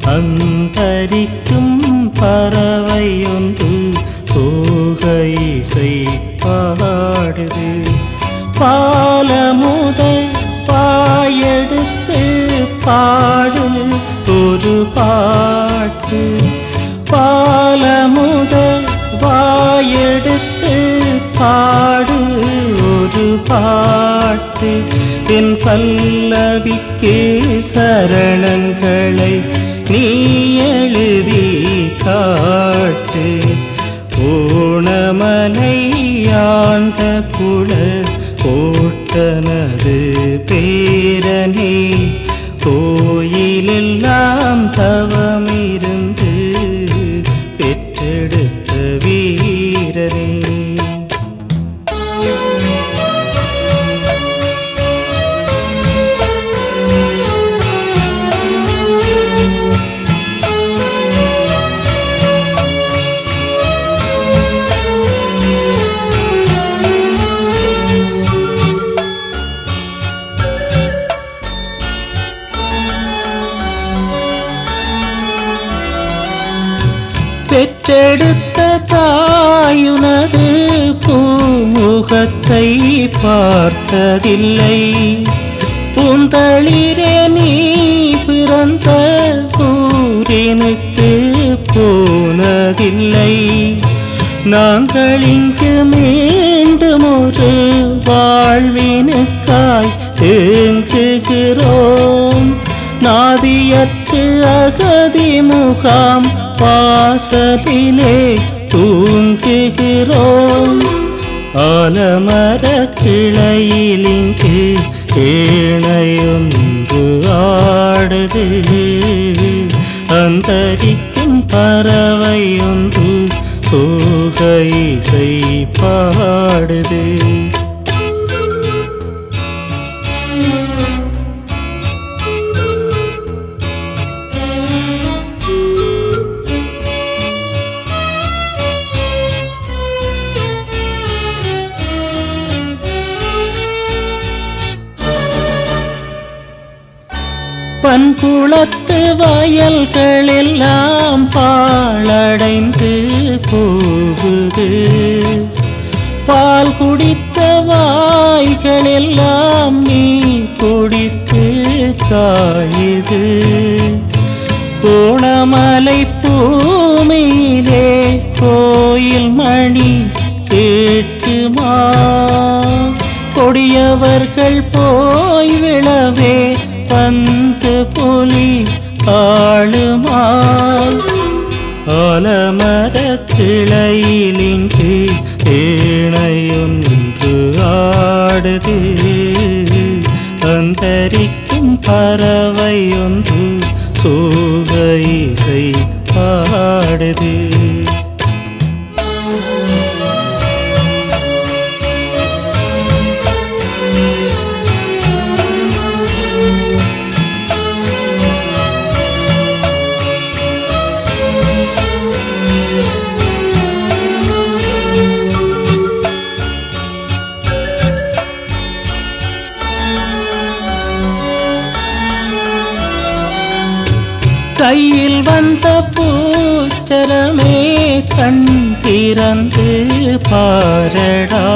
அந்தரிக்கும் பறவை ஒன்று சோக இசை பாடுது பாலமுத பாயெடுத்து பாடு ஒரு பாட்டு பாலமுத வாயெடுத்து பாடு ஒரு பாட்டு என் பல்லவிக்கு சரணங்களை நீ எழுதி காட்டு ஓணமலை ஆண்ட குல ஓட்டனது பேரனே கோயிலெல்லாம் தவமிருந்து பெற்றெடுத்த வீரனே பெற்றெடுத்த தாயுனது பூமுகத்தை பார்த்ததில்லை பூந்தளிரே நீ பிறந்த ஊரினுக்கு போனதில்லை நாங்கள் இங்கு மீண்டும் ஒரு வாழ்வினுக்காய் ஏங்குகிறோம் நாதியத்து அகதி முகாம் வாசலிலே தூங்குகிறோம் ஆலமர கிளையிலிங்கு ஏணையொன்று ஆடுது அந்தரிக்கும் பறவை ஒன்று சோக இசை பாடுது பண்குளத்து வயல்கள் எல்லாம் பாழடைந்து போகுது பால் குடித்த வாய்கள் எல்லாம் நீ குடித்து காயுது கோணமலை பூமியிலே கோயில் மணி கேட்குமா கொடியவர்கள் போய் விழவே பந்து புலி ஆளுமா ஆலமர கிளையிலிங்கு ஏணையொன்று ஆடுது அந்தரிக்கும் பறவை ஒன்று சோக இசை பாடுது கையில் வந்த பூச்சரமே கண் திறந்து பாரடா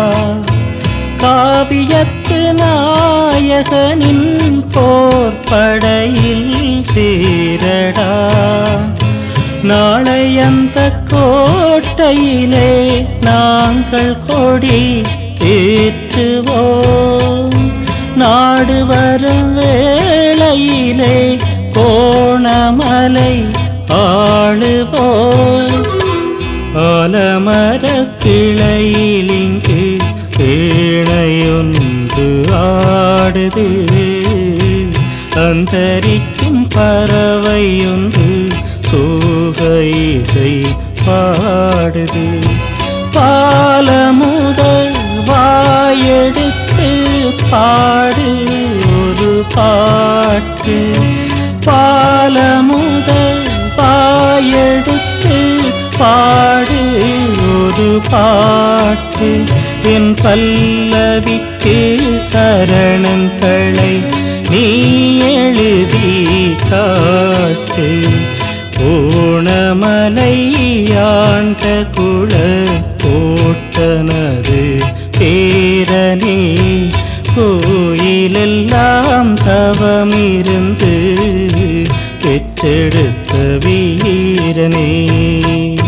காவியத்து நாயகனின் போர்ப்படையில் சேரடா நாளை அந்த கோட்டையிலே நாங்கள் கொடி ஏற்றுவோம் நாடு வரும் வேளையிலே கோணமலை ஆளுவோம் ஆலமர கிளையிலிங்கு ஏழையொன்று ஆடுது அந்தரிக்கும் பறவையொன்று சோக இசை பாடுது பாலமுதல் வாயெடுத்து பாடு ஒரு பாட்டு பாலமுதல் வாயெடுத்து பாடு ஒரு பாட்டு என் பல்லவிக்கு சரணங்களை நீ எழுதி காட்டு பாட்டு ஓணமலை ஆண்ட குள கோட்டனது பேரனே கோயிலெல்லாம் தவமிருந்து பெற்றெடுத்த வீரனே